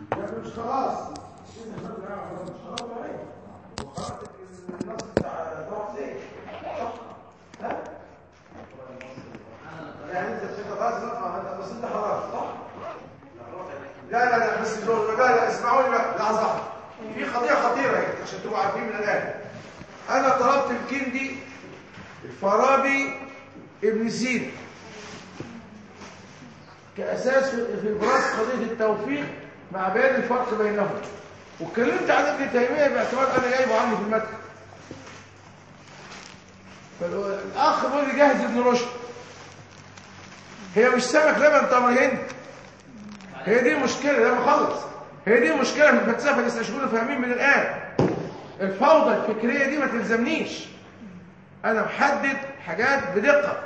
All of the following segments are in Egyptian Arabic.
لكن مش خلاص مش خلاص وخرجت النص بتاع طه حسين صح؟ ها؟ يعني انت انت خلاص لا بس انت خلاص صح؟ لا لا لا بس دول لا لا اسمعوني بقى لحظه في قضيه خطيره هي عشان تبقوا عارفين من الان انا طلبت الكندي الفارابي ابن سينا كاساس في في ابراز قضيه التوفيق مع بيان الفرق بينهم واتكلمت عن ابن تيميه باعتبار انا جايبه عني في المدخل فالاخ بيقول لي جاهز ابن رشد هي مش سمك لبن تمر هند هي دي مشكله لما خلص هي دي مشكله في الفلسفه اللي استشهدوا فاهمين من الان الفوضى الفكريه دي ما تلزمنيش انا محدد حاجات بدقه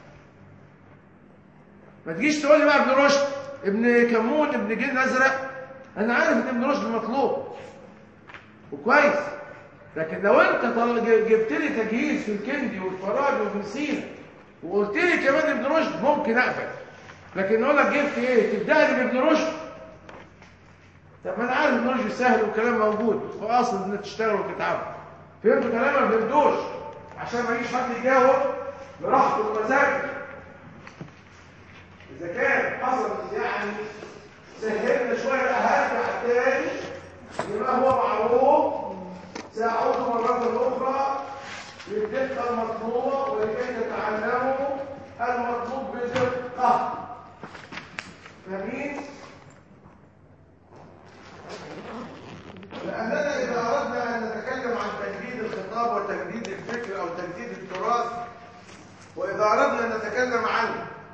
ما تجيش تقول لي بقى ابن رشد ابن كمون ابن جيل ازرق انا عارف ان ابن رشد مطلوب وكويس لكن لو انت طل- ج- جبت لي تجهيز في الكندي والفراد وابن سينا وقلت لي كمان ابن رشد ممكن اقبل لكن اقول لك جبت ايه تبدا لي بابن رشد طب ما انا عارف ابن رشد سهل والكلام موجود واصل انك تشتغل وتتعب فهمت كلامي ما فهمتوش عشان ما يجيش حد يجاوب براحته ومزاجه اذا كان حصل يعني سهلنا شويه هرجع تاني لما هو معروف سأعود مرة أخرى للدقة المطلوبة ولكي تتعلموا المطلوب بدقة فاهمين؟ لأننا إذا أردنا أن نتكلم عن تجديد الخطاب وتجديد الفكر أو تجديد التراث وإذا أردنا أن نتكلم عن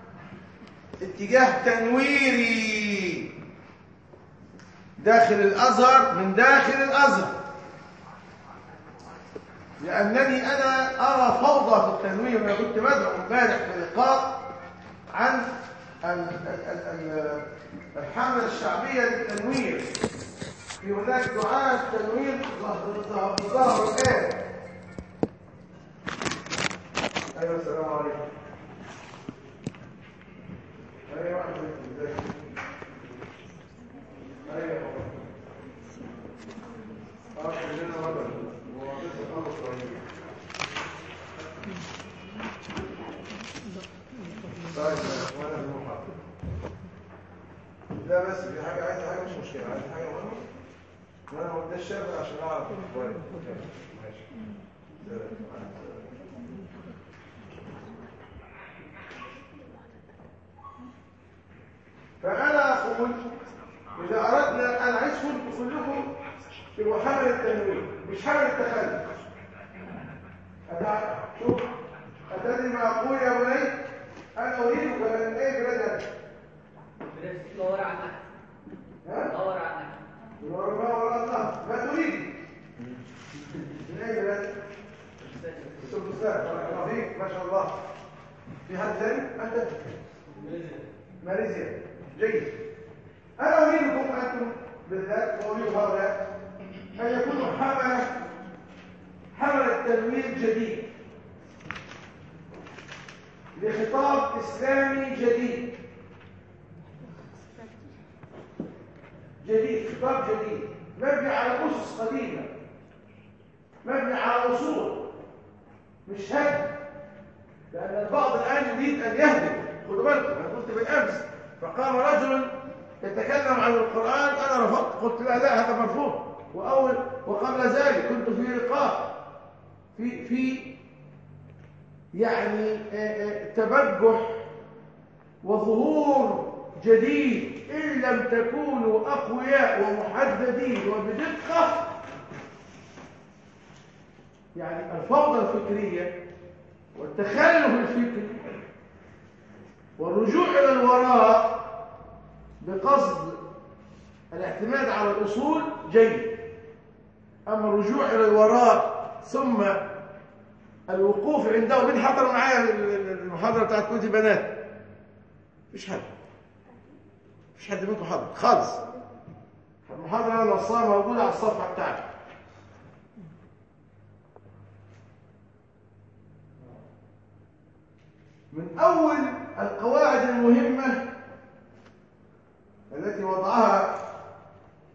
اتجاه تنويري داخل الأزهر من داخل الأزهر لأنني أنا أرى فوضى في التنوير وأنا كنت بدعو امبارح في لقاء عن ال- ال- ال- ال- الحملة الشعبية للتنوير في هناك دعاة تنوير ظهروا الآن أيوة السلام عليكم أيوة واحد منكم ازيك أيوة اه كلنا مدى وعطيت خمس شوية طيب وانا المحاضر لا بس في حاجة عايز حاجة مش مشكلة عايز حاجة مهمة وانا ما بديش شغل عشان اعرف اخباري ماشي سلام. فأنا أقول إذا أردنا أنا عايز كل- كلكم تبقوا حمل التنوير مش حمل التخلف أنا شوف أتدري ما أقول يا بني أنا أريدك أن إيه بلدك بنفسك دور على النحو ها؟ دور على النحو دور ما وراء الله ما تريد من أي بلد؟ السلطان بارك الله فيك ما شاء الله في حد ثاني؟ أنت؟ ماليزيا جيد أنا أريدكم أنتم بالذات وأريد هؤلاء أن يكونوا حملة حملة تنوير جديد لخطاب إسلامي جديد جديد خطاب جديد مبني على أسس قديمة مبني على أصول مش هدم لأن البعض الآن يريد أن يهدم خدوا بالكم أنا قلت بالأمس فقام رجل يتكلم عن القرآن أنا رفضت قلت لا لا هذا مرفوض وأول وقبل ذلك كنت في لقاء في في يعني آه، آه، تبجح وظهور جديد إن لم تكونوا أقوياء ومحددين وبدقة يعني الفوضى الفكرية والتخلف الفكري والرجوع إلى الوراء بقصد الاعتماد على الأصول جيد أما الرجوع إلى الوراء ثم الوقوف عنده مين حضر معايا المحاضرة بتاعت كوتي بنات مفيش حد مفيش حد منكم حضر خالص المحاضرة أنا نصها موجودة على الصفحة بتاعتي من أول القواعد المهمة التي وضعها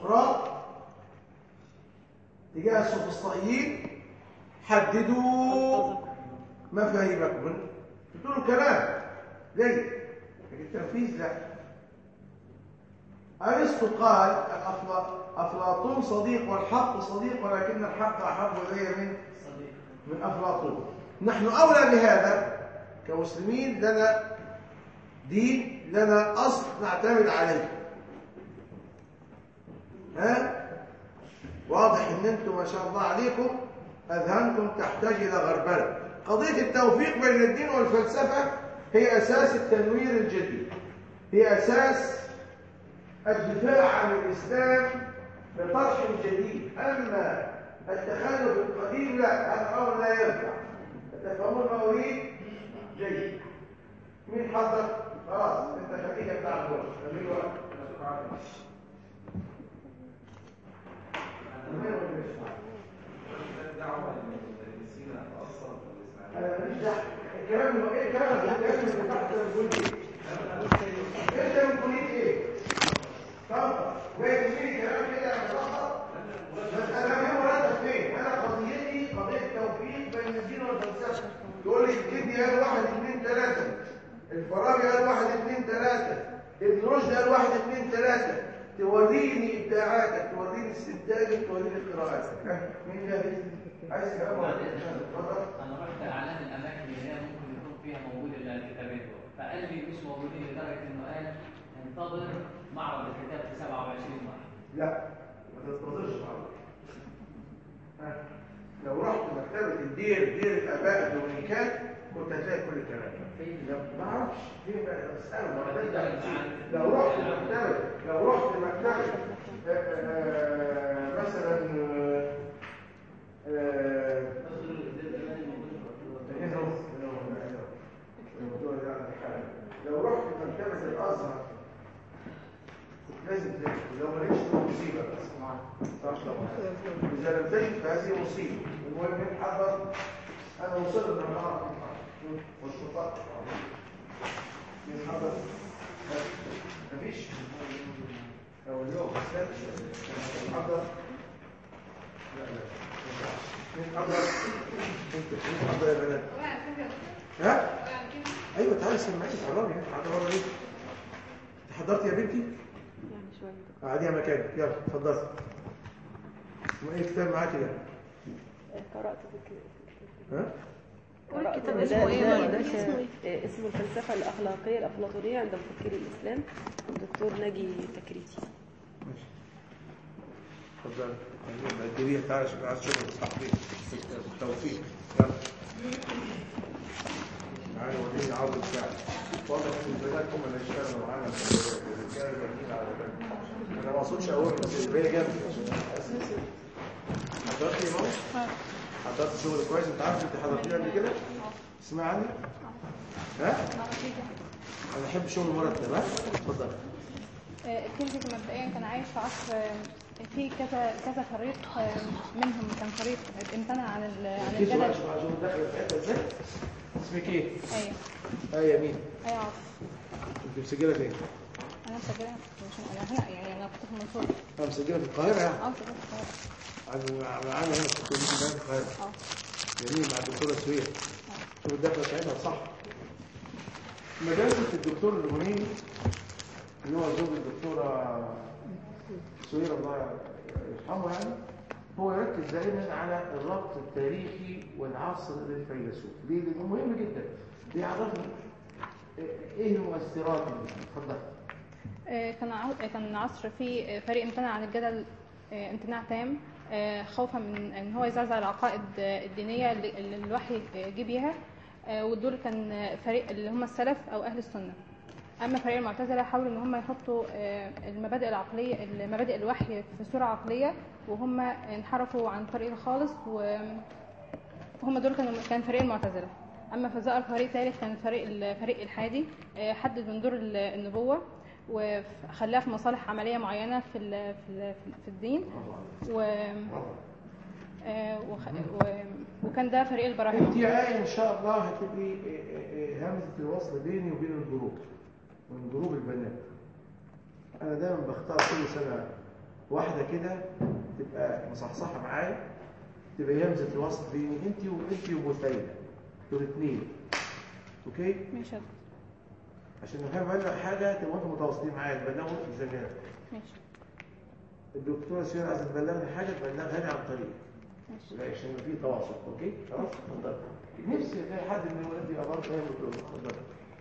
سقراط تجاه السوفسطائيين حددوا مفاهيمكم تقولوا كلام جيد لكن التنفيذ لا ارسطو قال أفلا- افلاطون صديق والحق صديق ولكن الحق احب الي من صديق من افلاطون نحن اولى بهذا كمسلمين لنا دين لنا اصل نعتمد عليه ها واضح ان انتم ما شاء الله عليكم اذهانكم تحتاج الى غربله قضيه التوفيق بين الدين والفلسفه هي اساس التنوير الجديد هي اساس الدفاع عن الاسلام بطرح جديد اما التخلف القديم لا هذا امر لا ينفع تفهمون ما اريد جيد مين حضر خلاص انت خليك بتاع الدور خليه وقت انا ماليش دعوه الكلام هو ايه الكلام اللي بيتكلم اللي تحت بيقول ايه انت من كليه ايه طب جاي تقولي كلام كده انا بلخبط بس انا مهم مرتب فين انا قضيتي قضيه توفيق بين الدين والفلسفه تقول لي الكيمياء قال واحد اثنين ثلاثه الفارابي قال واحد اثنين ثلاثه ابن رشد قال واحد اثنين ثلاثه توريني ابداعاتك توريني استنتاجك توريني قراءاتك مين جاهز عايز كلام ولا إيه؟ اتفضل انا رحت اعلان الاماكن اللي هي ممكن يكون فيها موجود الا الكتابين دول فقال لي مش موجودين لدرجه انه قال انتظر معرض الكتاب في 27 مره لا ما تنتظرش معرض ها. لو رحت مكتبة الدير دير الآباء الدومينيكان كنت هتلاقي كل الكلام ده لا، ما اعرفش فين بقى اسأله ما بدأت أحكي. لو رحت مكتبة لو رحت مكتبة آه، آه، مثلا آه، آه، إيه هو؟ الموضوع ده عندي حاجة. لو رحت مكتبة الأزهر كنت لازم تلاقي لو ما لقيتش تبقى مصيبة بس صح طبعا إذا لم تجد فهذه مصيبة المهم من حضر أنا وصلت لما أعرف والشرطات من حضر مفيش لو اليوم بس من حضر لا لا من حضر انت من حضر يا بنات ها؟ ايوه تعالي سمعي حرامي حضر ايه؟ انت حضرت يا بنتي؟ يعني شوية قاعدين مكانك يلا اتفضلي ما ايه كتاب معاكي ده قرأت في الكتاب ها قرأت الكتاب ده- اسمه ايه ده- ولا ده اسمه كان- آه، اسمه الفلسفة الأخلاقية الأفلاطونية عند مفكري الإسلام الدكتور ناجي تكريتي ماشي اتفضلي الدنيا تعالى عشان عايز شغل صاحبي التوفيق يلا معايا وريني عرض الساعة واضح ان البنات هم اللي اشتغلوا معانا الرجاله جامدين على بالك انا ما اقصدش اقول بس الباقي جامد اساسي حضرتي يا ماما؟ حضرت شغل كويس انت عارف انت حضرتيه قبل كده؟ اسمع عني؟ ها؟ انا احب شغل مرتب ها؟ اتفضل كينزي مبدئيا كان عايش في عصر آه، في كذا كذا فريق آه، منهم كان فريق امتنع عن ال- عن ركزوا بقى الجدل شوفوا عايزين داخل الحته ازاي اسمك ايه؟ ايوه ايه يمين ايوه عاطف انت مسجله فين؟ انا مسجله عشان انا هنا يعني انا كنت في المنصوره انا مسجله في القاهره يعني اه مسجله في القاهرة. عن- معانا هنا في كليه الجامعه في القاهره اه جميل مع الدكتوره سويه شوف الدخله بتاعتها صح مدرسه الدكتور الهنيني اللي هو زوج الدكتوره سوير الله يرحمه يعني هو يركز دائما على الربط التاريخي والعصر للفيلسوف ليه؟ لانه مهم جدا بيعرفنا ايه المؤثرات اللي اتفضل آه، كان عو- كان عصر فيه آه، فريق امتنع عن الجدل آه، امتناع تام آه، خوفا من ان هو يزعزع العقائد آه، الدينيه اللي اللي الوحي آه، جه بيها آه، ودول كان آه، فريق اللي هم السلف او اهل السنه اما فريق المعتزله حاولوا ان هم يحطوا آه، المبادئ العقليه المبادئ الوحي في صوره عقليه وهم انحرفوا عن طريقها خالص و هم دول كانوا كان فريق المعتزله اما فظهر فريق ثالث كان فريق الفريق الحادي آه، حدد من دور ال- النبوه وخلاها في مصالح عمليه معينه في ال- في ال- في الدين و آه، وخ- و- وكان ده فريق انت البراهمه يا ان شاء الله هتبقي إيه إيه إيه همزه الوصل بيني وبين الجروب من جروب البنات انا دايما بختار كل سنه واحدة كده تبقى مصحصحة معايا تبقى هي همزة الوصل بيني انت وانت وبثينة دول اتنين اوكي ماشي يا دكتور. عشان لو حابب ابلغ حاجة تبقوا انتوا متواصلين معايا تبلغوا في الزمان ماشي الدكتورة سيان عايزة تبلغني حاجة تبلغها لي عن طريق ماشي لا عشان يبقى في تواصل اوكي خلاص اتفضل نفسي الاقي حد من ولادي يبقى برضه فاهم الدكتور اتفضل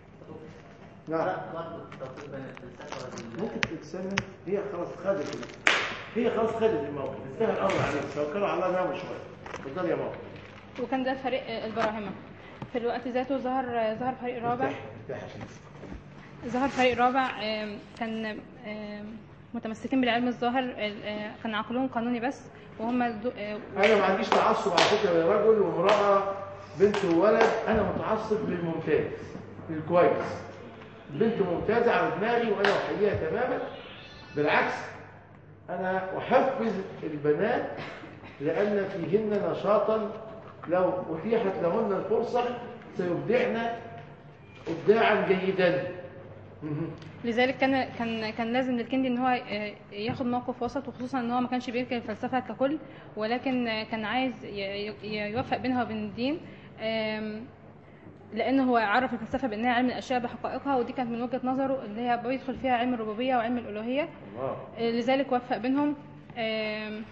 نعم لا برضه تطبيق بين الفلسفه وال- ممكن تتسمى هي خلاص خدت ال- هي خلاص خدت الموقف انتهى الامر عليك توكلوا على الله ناموا شويه اتفضل يا ماما وكان ده فريق آه، البراهمة في الوقت ذاته ظهر آه، ظهر فريق رابع ارتاح ارتاح عشان ظهر فريق رابع آم، كان آم، متمسكين بالعلم الظاهر ال- آه، كان عقلهم قانوني بس وهم دو- آه، انا ما عنديش تعصب على فكره يا رجل وامراه بنت وولد انا متعصب للممتاز للكويس بنت ممتازه على دماغي وانا احييها تماما بالعكس انا احفز البنات لان فيهن نشاطا لو اتيحت لهن الفرصه سيبدعن ابداعا جيدا مهم. لذلك كان كان كان لازم للكندي ان هو آه، ياخد موقف وسط وخصوصا ان هو ما كانش بينكر الفلسفه ككل ولكن آه، كان عايز ي- ي- يوفق بينها وبين الدين آم، لان هو عرف الفلسفه بانها علم الاشياء بحقائقها ودي كانت من وجهه نظره اللي هي بيدخل فيها علم الربوبيه وعلم الالوهيه الله آه، لذلك وفق بينهم آم،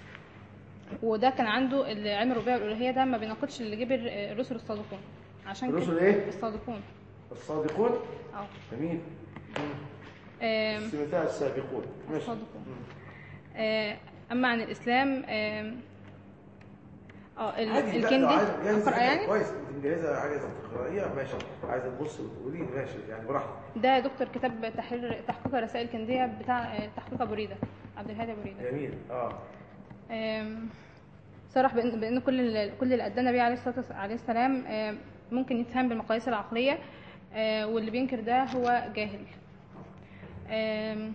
وده كان عنده علم الربوبيه والالوهيه ده ما بيناقضش اللي جبر آه، الرسل الصادقون عشان كده- الرسل إيه؟ الصادقون الصادقون اه جميل آم، سمتها السابقون ماشي الصادقون. آه، اما عن الاسلام آم، اه ال- عادي لا لو الكندي عايز جاهز اقرا يعني كويس انت مجهزه حاجه تقرأيها ماشي عايزه تبص وتقولي ماشي يعني براحتك ده دكتور كتاب تحرير تحقيق رسائل الكنديه بتاع آه، تحقيق ابو ريده عبد الهادي ابو ريده جميل اه آم، صرح بان بان كل ال- كل اللي ادى النبي عليه الصلاه والس- عليه السلام آم، ممكن يتفهم بالمقاييس العقليه آه، واللي بينكر ده هو جاهل آم،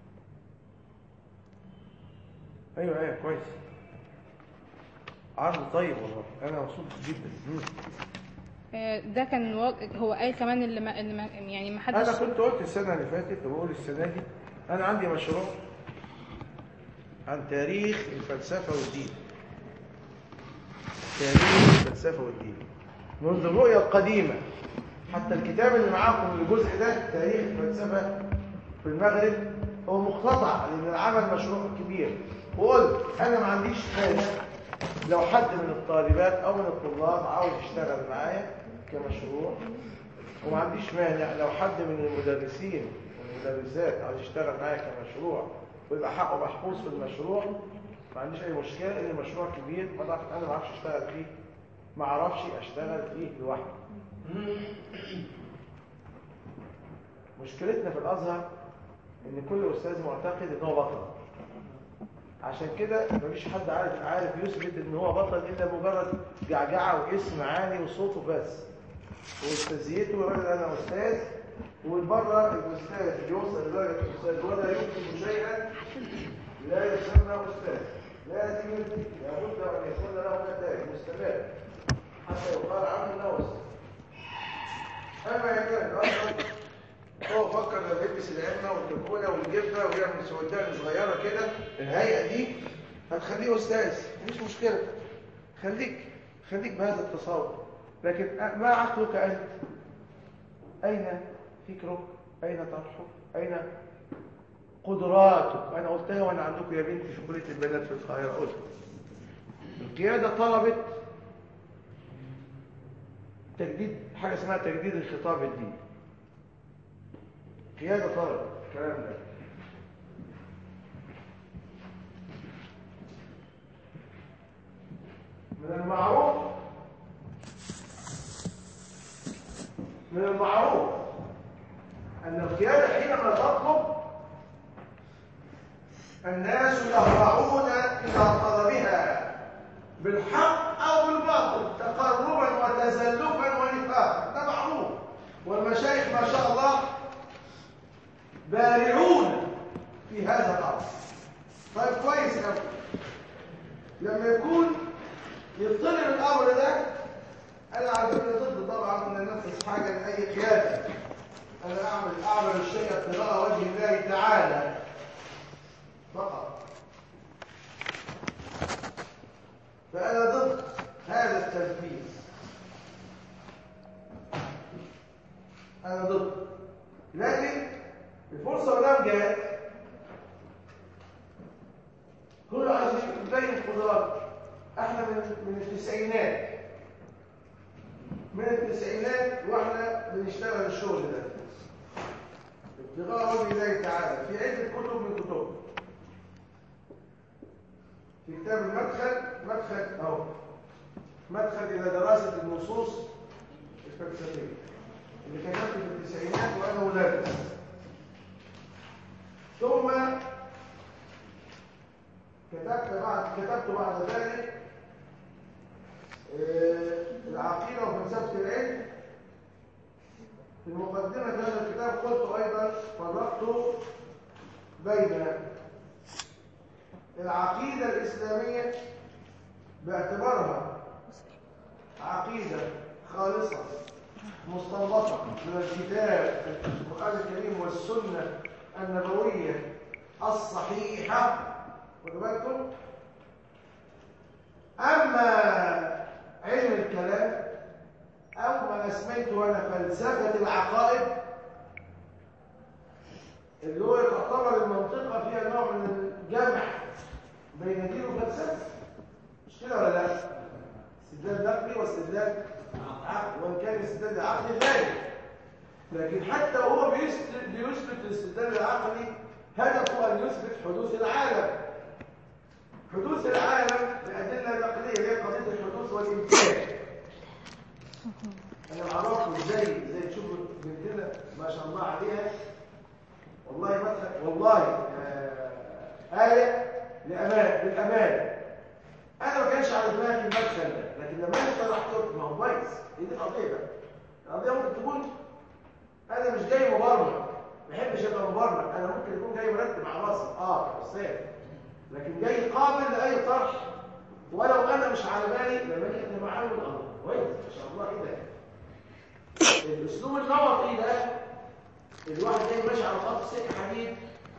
ايوه ايوه كويس عرض طيب والله انا مبسوط جدا مم. آه، ده كان وا- هو قال كمان اللي ما اللي ما يعني ما حدش انا كنت قلت السنه اللي فاتت وبقول السنه دي انا عندي مشروع عن تاريخ الفلسفه والدين تاريخ الفلسفه والدين منذ الرؤيه القديمه حتى الكتاب اللي معاكم الجزء ده تاريخ الفلسفه في المغرب هو مقتطع لان العمل مشروع كبير وقلت انا ما عنديش مانع لو حد من الطالبات او من الطلاب عاوز يشتغل معايا كمشروع وما عنديش مانع لو حد من المدرسين والمدرسات عاوز يشتغل معايا كمشروع ويبقى حقه محفوظ في المشروع ما عنديش اي مشكله لان المشروع كبير ما بعرف انا ما اعرفش اشتغل فيه ما اعرفش اشتغل فيه لوحدي مشكلتنا في الازهر ان كل استاذ معتقد ان هو بطل عشان كده مفيش حد عارف عارف يثبت ان هو بطل الا مجرد جعجعه واسم عالي وصوته بس واستاذيته يقول انا استاذ والبره الاستاذ يوصل لدرجه الاستاذ ولا يكتب شيئا لا يسمى استاذ لازم لابد ان يكون له نتائج مستمره حتى يقال عنه انه استاذ اما يا كان اصلا هو فكر لما يلبس العمه والكوكولا والجبه ويعمل سودان صغيره كده الهيئه دي هتخليه استاذ مش مشكله خليك خليك بهذا التصور لكن ما عقلك انت اين فكرك اين طرحك اين قدراتك انا قلتها وانا عندكم يا بنتي في كليه البنات في القاهره قلت القياده طلبت تجديد حاجه اسمها تجديد الخطاب الديني قيادة طلب الكلام ده من المعروف من المعروف أن القيادة حينما تطلب الناس يهرعون إلى طلبها بالحق أو بالباطل تقربا وتزلفا ونفاقا ده معروف والمشايخ ما شاء الله بارعون في هذا الأمر طيب كويس قوي لما يكون يطلب الأمر ده أنا على فكرة ضد طبعا أن ننفذ حاجة لأي قيادة أنا أعمل أعمل الشيء ابتغاء وجه الله تعالى فقط كل عايز يبين قدراته احنا من من التسعينات من التسعينات واحنا بنشتغل الشغل ده ابتغاء وجه الله تعالى في عده كتب من كتب في كتاب المدخل مدخل اهو مدخل الى دراسه النصوص الفلسفيه اللي كتبته في التسعينات وانا ولادي ثم كتبت بعد كتبت بعد ذلك آه، العقيدة وفلسفة العلم في مقدمة هذا الكتاب قلت أيضا فرقت بين العقيدة الإسلامية باعتبارها عقيدة خالصة مستنبطة من الكتاب القرآن الكريم والسنة النبوية الصحيحة خدوا بالكم أما علم الكلام أو ما أسميته أنا فلسفة العقائد اللي هو تعتبر المنطقة فيها نوع من الجمع بين دين وفلسفة مش كده ولا لا؟ استدلال نقلي واستدلال عقلي وإن كان الاستدلال العقلي ذلك لكن حتى وهو بيثبت بيثبت الاستدلال العقلي هدفه أن يثبت حدوث العالم حدوث العالم الأدلة النقلية هي قضية الحدوث والإمكان أنا أعرفه زي زي تشوفوا بنتنا ما شاء الله عليها والله مثلا والله آه آية لأمان للأمان أنا ما كانش عارفها في المدخل ده لكن لما أنت شرحت ما هو كويس دي القضية بقى القضية ممكن تكون أنا مش جاي مبرمج ما بحبش أبقى مبرمج أنا ممكن أكون جاي مرتب على راسي أه كأستاذ لكن جاي قابل لأي طرح ولو أنا مش على بالي لما أجي أنت معاون الأمر كويس ما شاء الله كده الأسلوب النمطي ده الواحد جاي ماشي على خط سكة حديد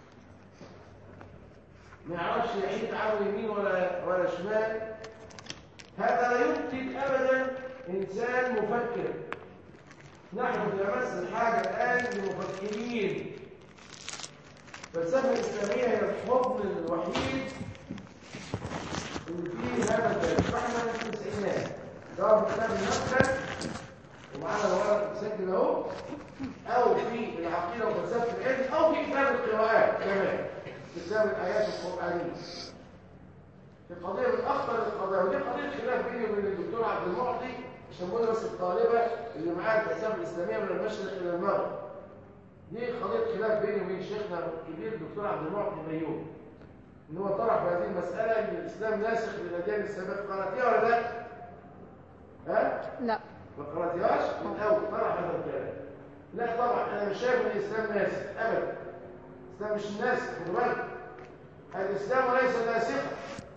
ما يعرفش يحيد عنه يمين ولا ولا شمال هذا لا ينتج أبدا إنسان مفكر نحن في أمس الحاجة الآن لمفكرين الفلسفة الإسلامية هي الحضن الوحيد اللي فيه هذا الكلام فاحنا في التسعينات ده كتاب المدخل ومعانا الورق مسجل اهو او في العقيده وفلسفه العلم او في كتاب القراءات كمان كتاب الايات القرانيه في قضيه من اخطر القضايا ودي قضيه خلاف بيني وبين الدكتور عبد المعطي يسمونها بس الطالبه اللي معاها الفلسفه الاسلاميه من المشرق الى المغرب دي قضيه خلاف بيني وبين شيخنا الكبير الدكتور عبد المعطي ميون ان هو طرح في هذه المساله ان الاسلام ناسخ للاديان السابقه قراتيها ولا لا؟ ها؟ لا ما قراتيهاش من الاول طرح هذا الكلام لا طبعا انا مش شايف ان الاسلام ناسخ ابدا الاسلام مش ناسخ خدوا بالك الاسلام ليس ناسخا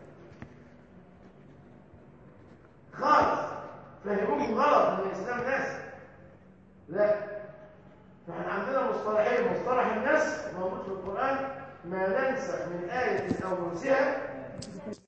خالص فهموكم غلط ان الاسلام ناسخ لا فاحنا عندنا مصطلحين مصطلح النسخ موجود في القران ما ننسخ من ايه او ننسها